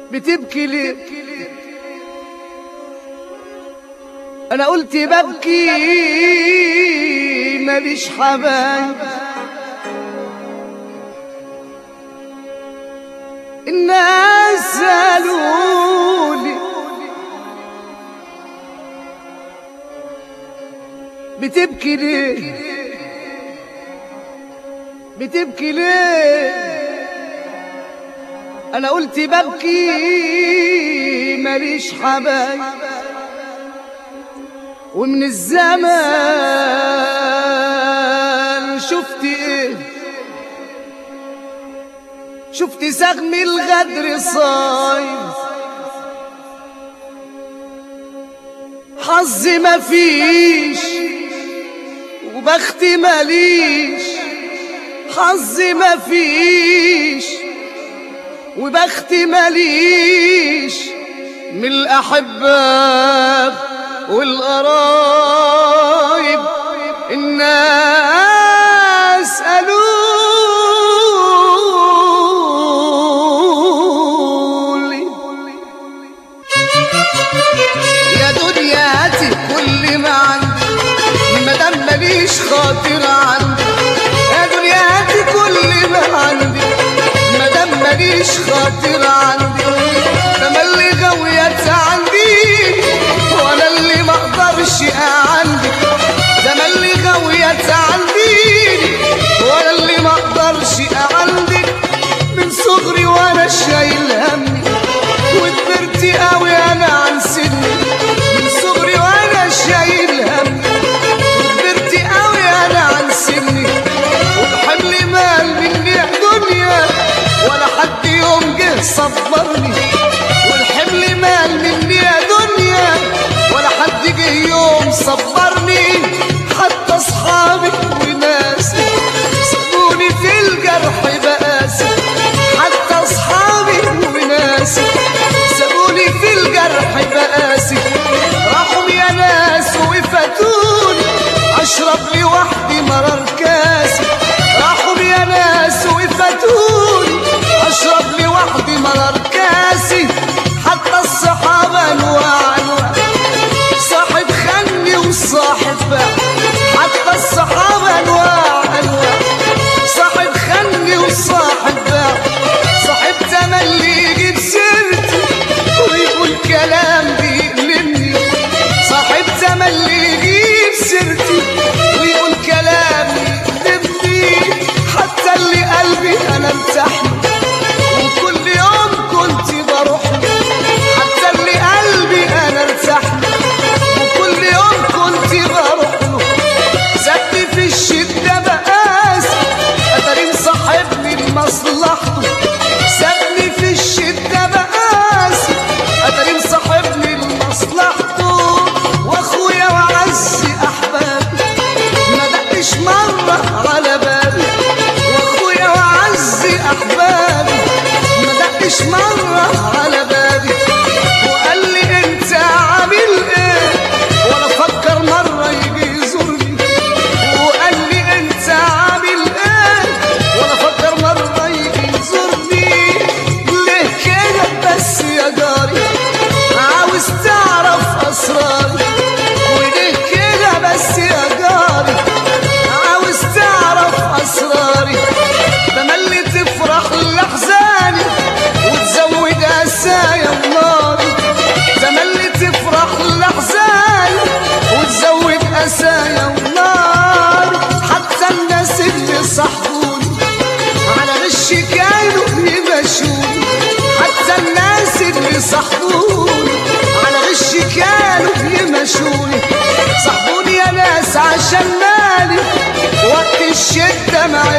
بتبكي ليه انا قلت ببكي ماليش حبايب الناس قالولي بتبكي ليه بتبكي ليه انا قلت ببكي ماليش حبايب ومن الزمان شفت ايه شفت سهم الغدر صايم حظ مفيش وبختي ماليش حظ مفيش وبختي ماليش من الأحبة والقرايب الناس قالولي يا دنياتي كل ما عندي مادام ماليش خاطر عندي يا دنياتي كل ما عندي مادام ماليش خاطر عندي فما اللي غويت عندي وانا اللي ما اقدرش عندي ده ما اللي غويت عندي وانا اللي ما اقدرش عندي من صغري وانا شايل همي وكبرت قوي انا عن سني من صغري وانا شايل همي وكبرت قوي انا عن سني والحمل مال مني يا دنيا ولا حد يوم جه صبرني والحمل مال مني يا دنيا ولا حد جه يوم صبرني حتى اصحابي وناسي سابوني في الجرح بقاسي حتى اصحابي وناسي سابوني في الجرح بقاسي راحوا يا ناس وفاتوني اشرب لوحدي مرار كاسي راحوا يا ناس وفاتوني اشرب لوحدي مرار كاسي حتى الصحابه انواع انواع صاحب خني وصاحب باع حتى الصحابه انواع انواع صاحب خني وصاحب باع صاحب تملي يجيب سيرتي ويقول كلام بيألمني صاحب تملي يجيب سيرتي ويقول كلام يألمني حتى اللي قلبي انا امتحني وكل يوم كنت بروح له حتى اللي قلبي انا ارتاح له وكل يوم كنت بروح له سابني في الشدة بقاسي قدرين صاحبني لمصلحته سابني في الشدة بقاسي قدرين صاحبني لمصلحته واخويا وعز احبابي ما دقش مرة على بالي واخويا وعز احبابي ما دقش مرة على بالي وقال لي انت عامل ايه ولا فكر مرة يجي يزورني وقال لي انت عامل ايه ولا فكر مرة يجي يزورني ليه كده بس يا جاري عاوز تعرف اسراري وليه كده بس يا جاري عاوز تعرف اسراري تملي تفرح لاحزاني وتزود اسايا وناري تملي تفرح لاحزاني وتزود اسايا وناري حتى الناس اللي صاحبوني على غش كانوا يمشوني حتى الناس اللي صاحبوني على غش كانوا يمشوني صاحبوني يا ناس عشان مالي وقت الشدة ما